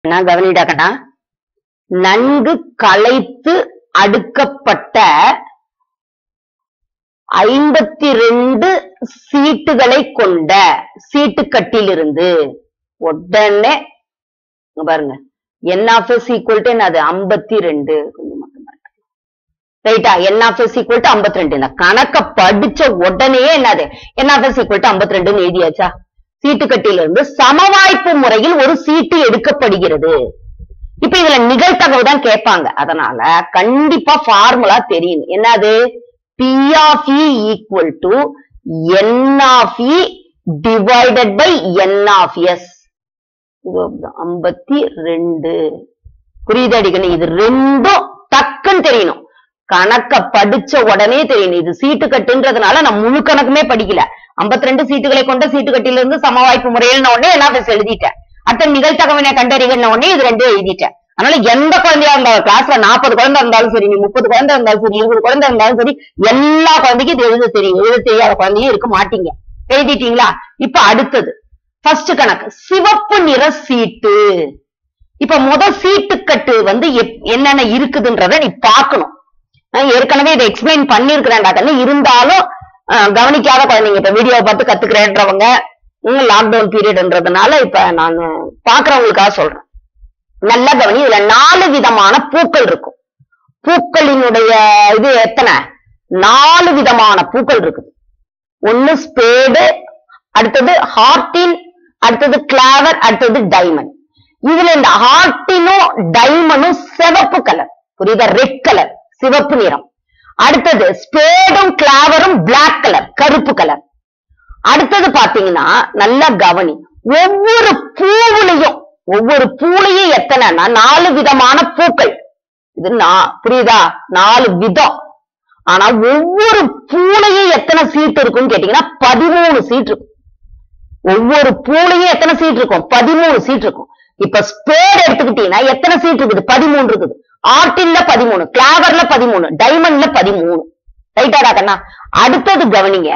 நான் கவனிடாக்கண்ணா நன்கு களைத்து அடுக்கப்பட்ட ஐம்பத்தி ரெண்டு சீட்டுகளை கொண்ட சீட்டுக்கட்டிலிருந்து உடனே இங்க பாருங்க N of S equal to என்னது ஐம்பத்தி ரெண்டு ரைட்டா N of S equal to ஐம்பத்தி ரெண்டு இந்த கணக்க படிச்ச உடனே என்னது N of S equal to ஐம்பத்தி ரெண்டுன்னு எழுதியாச்சா சீட்டுக்கட்டிலிருந்து சமவாய்ப்பு முறையில் ஒரு சீட்டு எடுக்கப்படுகிறது இப்ப இதுல நிகழ்தகவு தான் கேட்பாங்க அதனால கண்டிப்பா ஃபார்முலா தெரியும் என்னது P of E equal to N of E divided by N of S ஐம்பத்தி ரெண்டு புரியுது அடிக்கணும் இது ரெண்டும் டக்குன்னு தெரியணும் கணக்க படிச்ச உடனே தெரியணும் இது சீட்டு கட்டுன்றதுனால நான் முழு கணக்குமே படிக்கல 52 ரெண்டு சீட்டுகளை கொண்ட சீட்டு கட்டிலிருந்து சமவாய்ப்பு முறையில் உடனே எல்லாம் எழுதிட்டேன் அடுத்த நிகழ்த்தகவினை கண்டறிகிற உடனே இது ரெண்டும் எழுதிட்டேன் அதனால எந்த குழந்தையா இருந்தாலும் கிளாஸ்ல நாற்பது குழந்தை இருந்தாலும் சரி நீ முப்பது குழந்தை இருந்தாலும் சரி இருபது குழந்தை இருந்தாலும் சரி எல்லா குழந்தைக்கும் இது எழுத தெரியும் எழுத தெரியாத குழந்தையும் இருக்க மாட்டீங்க எழுதிட்டீங்களா இப்ப அடுத்தது ஃபர்ஸ்ட் கணக்கு சிவப்பு நிற சீட்டு இப்ப முத சீட்டுக்கட்டு வந்து எப்- என்னென்ன இருக்குதுன்றத நீ பார்க்கணும் நான் ஏற்கனவே இதை எக்ஸ்பிளைன் பண்ணிருக்கிறேன்டா கண்ணு இருந்தாலும் அஹ், கவனிக்காத குழந்தைங்க இப்ப வீடியோவை பார்த்து கத்துக்கிறேன்றவங்க லாக்டவுன் பீரியட்ன்றதுனால இப்ப நான் பாக்குறவங்களுக்காக சொல்றேன் நல்ல கவனி இதுல நாலு விதமான பூக்கள் இருக்கும் பூக்களினுடைய இது எத்தனை நாலு விதமான பூக்கள் இருக்குது ஒண்ணு ஸ்பேடு அடுத்தது ஹார்டின் அடுத்தது கிளாவர் அடுத்தது டைமண்ட் இதுல இந்த ஹார்டினும் டைமண்டும் சிவப்பு கலர் புரியுதா ரெட் கலர் சிவப்பு நிறம் அடுத்தது ஸ்பேடும் கிளாவரும் Black கலர் கருப்பு கலர் அடுத்தது பாத்தீங்கன்னா நல்லா கவனி ஒவ்வொரு பூவுலையும் ஒவ்வொரு பூலையும் எத்தனைன்னா நாலு விதமான பூக்கள் இது நா- புரியுதா நாலு விதம் ஆனா ஒவ்வொரு பூலையும் எத்தனை சீட் இருக்கும்னு கேட்டீங்கன்னா பதிமூணு சீட் இருக்கும் ஒவ்வொரு பூலையும் எத்தனை சீட் இருக்கும் பதிமூணு சீட் இருக்கும் இப்ப ஸ்பேட் எடுத்துக்கிட்டீங்கன்னா எத்தனை சீட் இருக்குது பதிமூணு இருக்குது ஆர்டின்ல பதிமூணு கிளாவர்ல பதிமூணு டைமண்ட்ல பதிமூணு ரைட்டாடா கண்ணா அடுத்தது கவனிங்க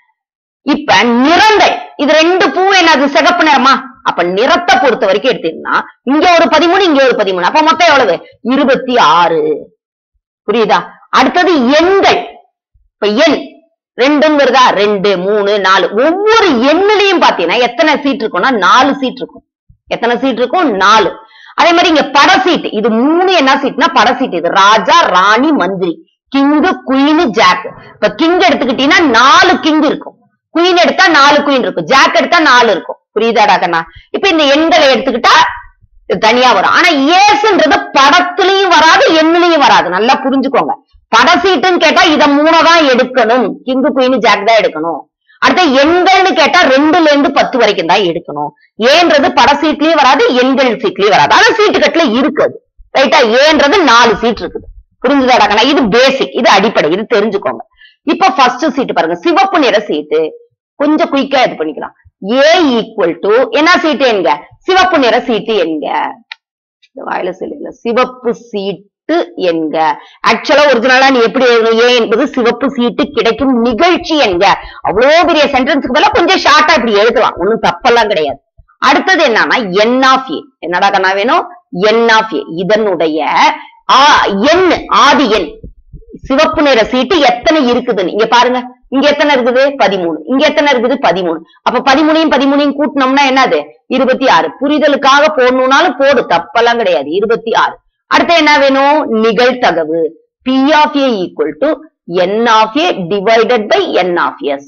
இப்ப நிறங்கள் இது ரெண்டு பூ என்னது சிகப்பு நிறமா அப்ப நிறத்தை பொறுத்த வரைக்கும் எடுத்தீங்கன்னா இங்க ஒரு பதிமூணு இங்க ஒரு பதிமூணு அப்ப மொத்தம் எவ்வளவு இருபத்தி ஆறு புரியுதா அடுத்தது எண்கள் இப்ப எண் ரெண்டுங்கிறதா ரெண்டு மூணு நாலு ஒவ்வொரு எண்ணிலையும் பாத்தீங்கன்னா எத்தனை சீட் இருக்கும்னா நாலு சீட் இருக்கும் எத்தனை சீட் இருக்கும் நாலு அதே மாதிரி இங்க பட சீட் இது மூணு என்ன சீட்னா பட சீட் இது ராஜா ராணி மந்திரி கிங்கு குயின் ஜாக் இப்ப கிங் எடுத்துக்கிட்டீங்கன்னா நாலு கிங் இருக்கும் குயின் எடுத்தா நாலு குயின் இருக்கும் ஜாக் எடுத்தா நாலு இருக்கும் புரியுதாடா கண்ணா இப்ப இந்த எண்களை எடுத்துக்கிட்டா இது தனியா வரும் ஆனா ஏசுன்றது படத்துலயும் வராது எண்ணிலையும் வராது நல்லா புரிஞ்சுக்கோங்க பட சீட்டுன்னு கேட்டா இத மூணை தான் எடுக்கணும் கிங்கு குயின் ஜாக் தான் எடுக்கணும் அடுத்த எண்கள்னு கேட்டா ரெண்டுல இருந்து பத்து வரைக்கும் தான் எடுக்கணும் ஏன்றது பட சீட்லயும் வராது எண்கள் சீட்லயும் வராது ஆனா சீட்டு கட்டுல இருக்குது ரைட்டா ஏன்றது நாலு சீட் இருக்குது புரிஞ்சுதாடா கண்ணா இது பேசிக் இது அடிப்படை இது தெரிஞ்சுக்கோங்க இப்ப ஃபர்ஸ்ட் சீட்டு பாருங்க சிவப்பு நிற சீட்டு கொஞ்சம் குயிக்கா இது பண்ணிக்கலாம் ஏ ஈக்குவல் டு என்ன சீட்டு என்க சிவப்பு நிற சீட்டு என்க இந்த வாயில சொல்லல சிவப்பு சீட்டு என்க ஆக்சுவலா ஒரிஜினலா நீ எப்படி எழுதணும் ஏ என்பது சிவப்பு சீட்டு கிடைக்கும் நிகழ்ச்சி என்க அவ்வளவு பெரிய சென்டென்ஸ்க்கு பதிலா கொஞ்சம் ஷார்ட்டா இப்படி எழுதலாம் ஒண்ணும் தப்பெல்லாம் கிடையாது அடுத்தது என்னன்னா என் ஆஃப் ஏ என்னடா கண்ணா வேணும் என் ஆஃப் ஏ இதனுடைய ஆ- எண் ஆதி எண் சிவப்பு நிற சீட்டு எத்தனை இருக்குதுன்னு இங்க பாருங்க இங்க எத்தனை இருக்குது பதிமூணு இங்க எத்தனை இருக்குது பதிமூணு அப்ப பதிமூணையும் பதிமூணையும் கூட்டினோம்னா என்னது இருபத்தி ஆறு புரிதலுக்காக போடணும்னாலும் போடு தப்பெல்லாம் கிடையாது இருபத்தி ஆறு அடுத்து என்ன வேணும் நிகழ்தகவு P of A equal to N of A divided by N of S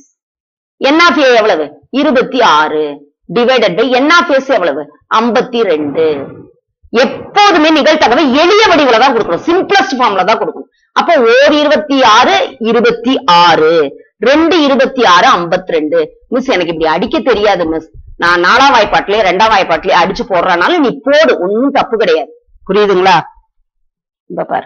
N of A எவ்வளவு இருபத்தி ஆறு divided by N of S எவ்வளவு ஐம்பத்தி ரெண்டு எப்போதுமே நிகழ்தகவை எளிய வடிவுல தான் கொடுக்கணும் சிம்பிளஸ்ட் ஃபார்ம்ல தான் கொடுக்கணும் அப்போ ஓர் இருபத்தி ஆறு இருபத்தி ஆறு ரெண்டு இருபத்தி ஆறு ஐம்பத்தி ரெண்டு மிஸ் எனக்கு இப்படி அடிக்க தெரியாது மிஸ் நான் நாலாம் வாய்ப்பாட்டிலேயே ரெண்டாம் வாய்ப்பாட்டிலேயே அடிச்சு போடுறனால நீ போடு ஒண்ணும் தப்பு கிடையாது புரியுதுங்களா இப்ப பாரு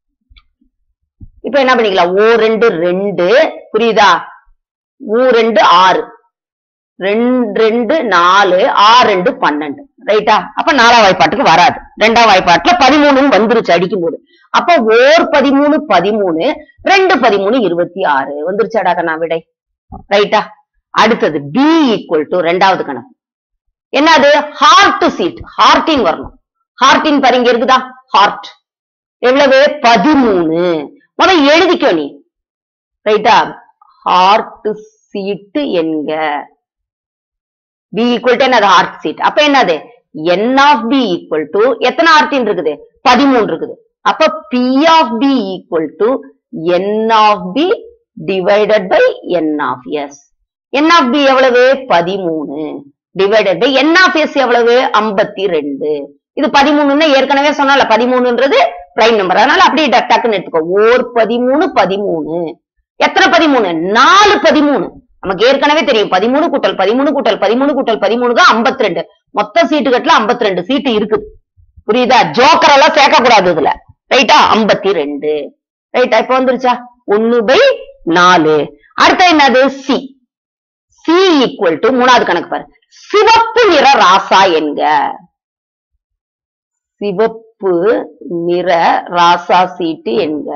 இப்ப என்ன பண்ணிக்கலாம் ஓ ரெண்டு ரெண்டு புரியுதா ஊ ரெண்டு ஆறு ரெண்டு ரெண்டு நாலு ஆறு ரெண்டு பன்னெண்டு ரைட்டா அப்ப நாலாம் வாய்ப்பாட்டுக்கு வராது ரெண்டாம் வாய்ப்பாட்டுல பதிமூணுன்னு வந்துருச்சு அடிக்கும் போது அப்ப ஓர் பதிமூணு பதிமூணு ரெண்டு பதிமூணு இருபத்தி ஆறு வந்துருச்சாடா கண்ணா விடை ரைட்டா அடுத்தது பி ஈக்குவல் டு ரெண்டாவது கணக்கு என்னது ஹார்ட் சீட் ஹார்டின் வரணும் ஹார்ட்டின் பாரு இங்க இருக்குதா ஹார்ட் எவ்வளவு பதிமூணு முதல்ல எழுதிக்கோ நீ ரைட்டா ஹார்ட் சீட்டு என்க பி ஈக்குவல் டு என்னது ஹார்ட் சீட் அப்ப என்னது N of P equal to எத்தனை ஹார்ட்டின் இருக்குது பதிமூணு இருக்குது அப்ப P of P equal to N of P divided by N of S N of P எவ்வளவு பதிமூணு divided by N of S எவ்வளவு ஐம்பத்தி ரெண்டு இது பதிமூணுன்னு ஏற்கனவே சொன்னால பதிமூணுன்றது பிரைம் நம்பர் அதனால அப்படியே டக் டக்குன்னு எடுத்துக்கோ ஓர் பதிமூணு பதிமூணு எத்தனை பதிமூணு நாலு பதிமூணு நமக்கு ஏற்கனவே தெரியும் பதிமூணு கூட்டல் பதிமூணு கூட்டல் பதிமூணு கூட்டல் பதிமூணு தான் ஐம்பத்தி ரெண்டு மொத்த சீட்டு கட்டுல ஐம்பத்தி ரெண்டு சீட்டு இருக்குது புரியுதா ஜோக்கர் எல்லாம் சேர்க்க கூடாது இதுல ரைட்டா ஐம்பத்தி ரெண்டு ரைட்டா இப்ப வந்துருச்சா ஒண்ணு பை நாலு அடுத்த என்னது சி சி ஈக்குவல் டு மூணாவது கணக்கு பாரு சிவப்பு நிற ராசா என்க சிவப்பு நிற ராசா சீட்டு என்க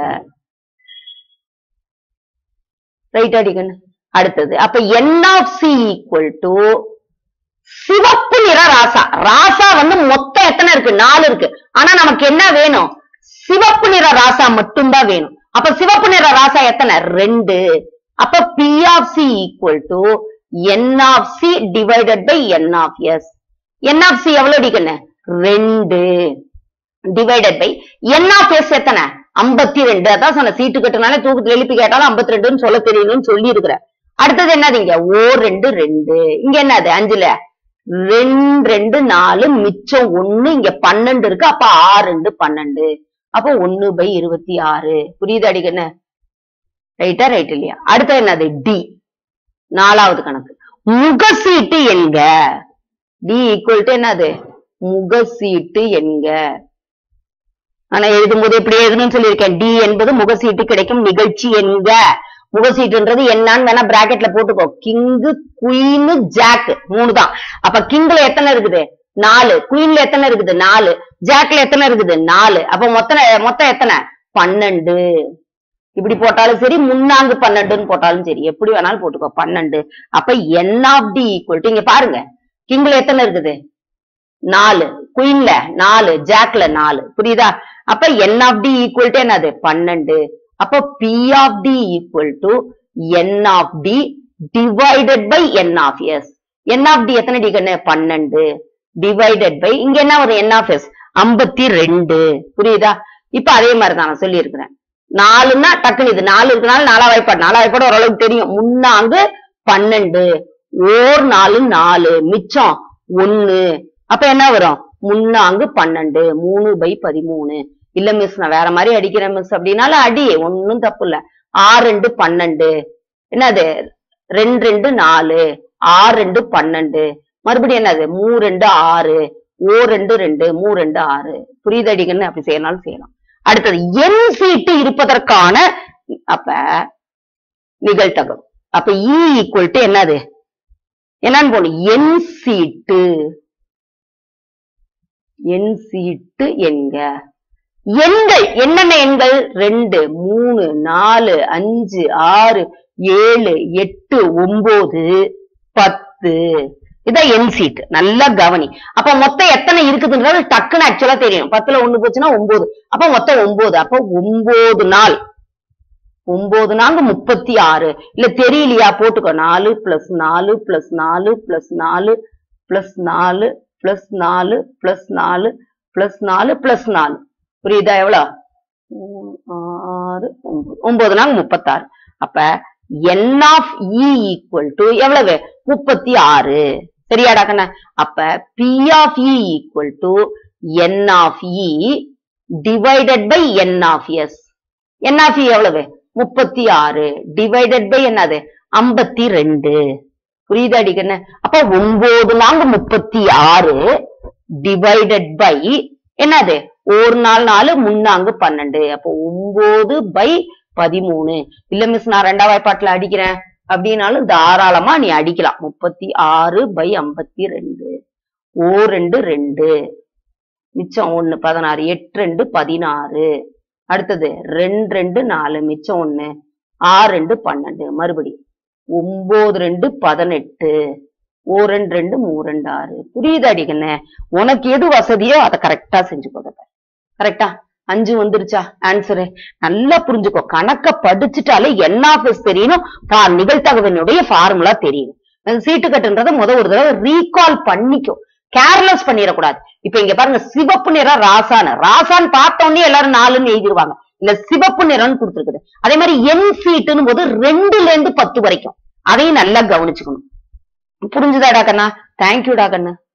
ரைட் அடிக்கணும் அடுத்தது அப்ப N of C equal to சிவப்பு நிற ராசா ராசா வந்து மொத்தம் எத்தனை இருக்கு நாலு இருக்கு ஆனா நமக்கு என்ன வேணும் சிவப்பு நிற ராசா மட்டும்தான் வேணும் அப்ப சிவப்பு நிற ராசா எத்தனை ரெண்டு அப்ப P of C equal to N of C divided by N of S N of C எவ்வளவு அடிக்கணும் ரெண்டு divided by N of S எத்தனை ஐம்பத்தி ரெண்டு அதான் சொன்ன சீட்டு கட்டுனாலே தூக்கத்துல எழுப்பி கேட்டாலும் ஐம்பத்தி ரெண்டுன்னு சொல்ல தெரியணும்னு சொல்லி இருக்கிறேன் அடுத்தது என்னது இங்க ஓ ரெண்டு ரெண்டு இங்க என்னது அஞ்சுல ரெண்டு ரெண்டு நாலு மிச்சம் ஒண்ணு இங்க பன்னெண்டு இருக்கு அப்ப ஆறு ரெண்டு பன்னெண்டு அப்ப ஒண்ணு பை இருபத்தி ஆறு புரியுது அடிக்கண்ணு ரைட்டா ரைட் இல்லையா அடுத்தது என்னது டி நாலாவது கணக்கு முகசீட்டு என்க டி ஈக்குவல் டு என்னது முகசீட்டு என்க ஆனா எழுதும்போது எப்படி எழுதணும்னு சொல்லியிருக்கேன் டி என்பது முகசீட்டு கிடைக்கும் நிகழ்ச்சி என்க முகசீட்டுன்றது என்னன்னு வேணா பிராக்கெட்ல போட்டுக்கோ கிங்கு குயின் ஜாக் மூணு தான் அப்ப கிங்ல எத்தனை இருக்குது நாலு குயின்ல எத்தனை இருக்குது நாலு ஜாக்ல எத்தனை இருக்குது நாலு அப்ப மொத்தம் மொத்தம் எத்தனை பன்னெண்டு இப்படி போட்டாலும் சரி முன்னாங்கு பன்னெண்டுன்னு போட்டாலும் சரி எப்படி வேணாலும் போட்டுக்கோ பன்னெண்டு அப்ப N of D equal to இங்க பாருங்க கிங்ல எத்தனை இருக்குது நாலு குயின்ல நாலு ஜாக்ல நாலு புரியுதா அப்ப N of D equal to என்னது பன்னெண்டு அப்ப P of D equal to N of D divided by N of S N of D எத்தனை டி கண்ணு பன்னெண்டு டிவைடட் பை இங்க என்ன வரும் என் ஆஃப் எஸ் ஐம்பத்தி ரெண்டு புரியுதா இப்ப அதே மாதிரி தான் நான் சொல்லியிருக்கிறேன் நாலுன்னா டக்குனு இது நாலு இருக்கனால நாலா வாய்ப்பாடு நாலா வாய்ப்பாடு ஓரளவுக்கு தெரியும் முன்னாங்கு பன்னெண்டு ஓர் நாலு நாலு மிச்சம் ஒண்ணு அப்ப என்ன வரும் முன்னாங்கு பன்னெண்டு மூணு பை பதிமூணு இல்ல மிஸ் நான் வேற மாதிரி அடிக்கிறேன் மிஸ் அப்படின்னாலும் அடி ஒன்னும் தப்பு இல்ல ஆறு ரெண்டு பன்னெண்டு என்னது ரெண்டு ரெண்டு நாலு ஆறு ரெண்டு பன்னெண்டு மறுபடியும் என்னது மூ ரெண்டு ஆறு ஓ ரெண்டு ரெண்டு மூ ரெண்டு ஆறு புரியுது அடிக்கன்னு அப்படி செய்யனாலும் செய்யலாம் அடுத்தது என் சீட்டு இருப்பதற்கான அப்ப நிகழ்த்தகம் அப்ப இ ஈக்குவல் டு என்னது என்னன்னு போகணும் என் சீட்டு என் சீட்டு என்க எண்கள் என்னென்ன எண்கள் ரெண்டு மூணு நாலு அஞ்சு ஆறு ஏழு எட்டு ஒன்பது பத்து இதான் என் சீட் நல்லா கவனி அப்ப மொத்தம் எத்தனை இருக்குதுன்றது டக்குன்னு ஆக்சுவலா தெரியும் பத்துல ஒண்ணு போச்சுன்னா ஒன்பது அப்ப மொத்தம் ஒன்பது அப்ப ஒன்பது நாள் ஒன்பது நாங்க முப்பத்தி ஆறு இல்ல தெரியலையா போட்டுக்கோ நாலு பிளஸ் நாலு பிளஸ் நாலு பிளஸ் நாலு பிளஸ் நாலு பிளஸ் நாலு பிளஸ் நாலு பிளஸ் நாலு பிளஸ் நாலு புரியுதா எவ்வளவு மூணு, ஆறு ஒன்பது ஒன்பது நாங்க முப்பத்தாறு அப்ப N of E equal to எவ்வளவு முப்பத்தி ஆறு சரியாடா கண்ணா அப்ப P of E equal to N of E divided by N of S N of E எவ்வளவு முப்பத்தி ஆறு டிவைடட் பை என்னது ஐம்பத்தி ரெண்டு புரியுதா அடிக்கண்ணு அப்ப ஒன்பது நாங்க முப்பத்தி ஆறு டிவைடட் பை என்னது ஒரு நாள் நாலு முன்னாங்கு பன்னெண்டு அப்போ ஒன்பது பை பதிமூணு இல்ல மிஸ் நான் ரெண்டாம் வாய்ப்பாட்டுல அடிக்கிறேன் அப்படின்னாலும் தாராளமா நீ அடிக்கலாம் முப்பத்தி ஆறு பை ஐம்பத்தி ரெண்டு ஓ ரெண்டு ரெண்டு மிச்சம் ஒண்ணு பதினாறு எட்டு ரெண்டு பதினாறு அடுத்தது ரெண்டு ரெண்டு நாலு மிச்சம் ஒண்ணு ஆறு ரெண்டு பன்னெண்டு மறுபடி ஒன்பது ரெண்டு பதினெட்டு ஓ ரெண்டு ரெண்டு மூ ரெண்டு ஆறு புரியுதாடி கண்ணு உனக்கு எது வசதியோ அதை கரெக்டா செஞ்சு போதும் கரெக்டா அஞ்சு வந்துருச்சா ஆன்சரு நல்லா புரிஞ்சுக்கோ கணக்க படிச்சுட்டாலே என்ன ஆஃபீஸ் தெரியணும் பா- நிகழ்தகவினுடைய ஃபார்முலா தெரியும் அந்த சீட்டு கட்டுன்றத முத ஒரு தடவை ரீகால் பண்ணிக்கோ கேர்லெஸ் பண்ணிடக்கூடாது இப்ப இங்க பாருங்க சிவப்பு நிறம் ராசான ராசான் பார்த்த உடனே எல்லாரும் நாலுன்னு எழுதிருவாங்க இல்ல சிவப்பு நிறம்னு கொடுத்துருக்குது அதே மாதிரி என் சீட்டுன்னு போது ரெண்டுல இருந்து பத்து வரைக்கும் அதையும் நல்லா கவனிச்சுக்கணும் புரிஞ்சுதாடா கண்ணா தேங்க்யூடா கண்ணு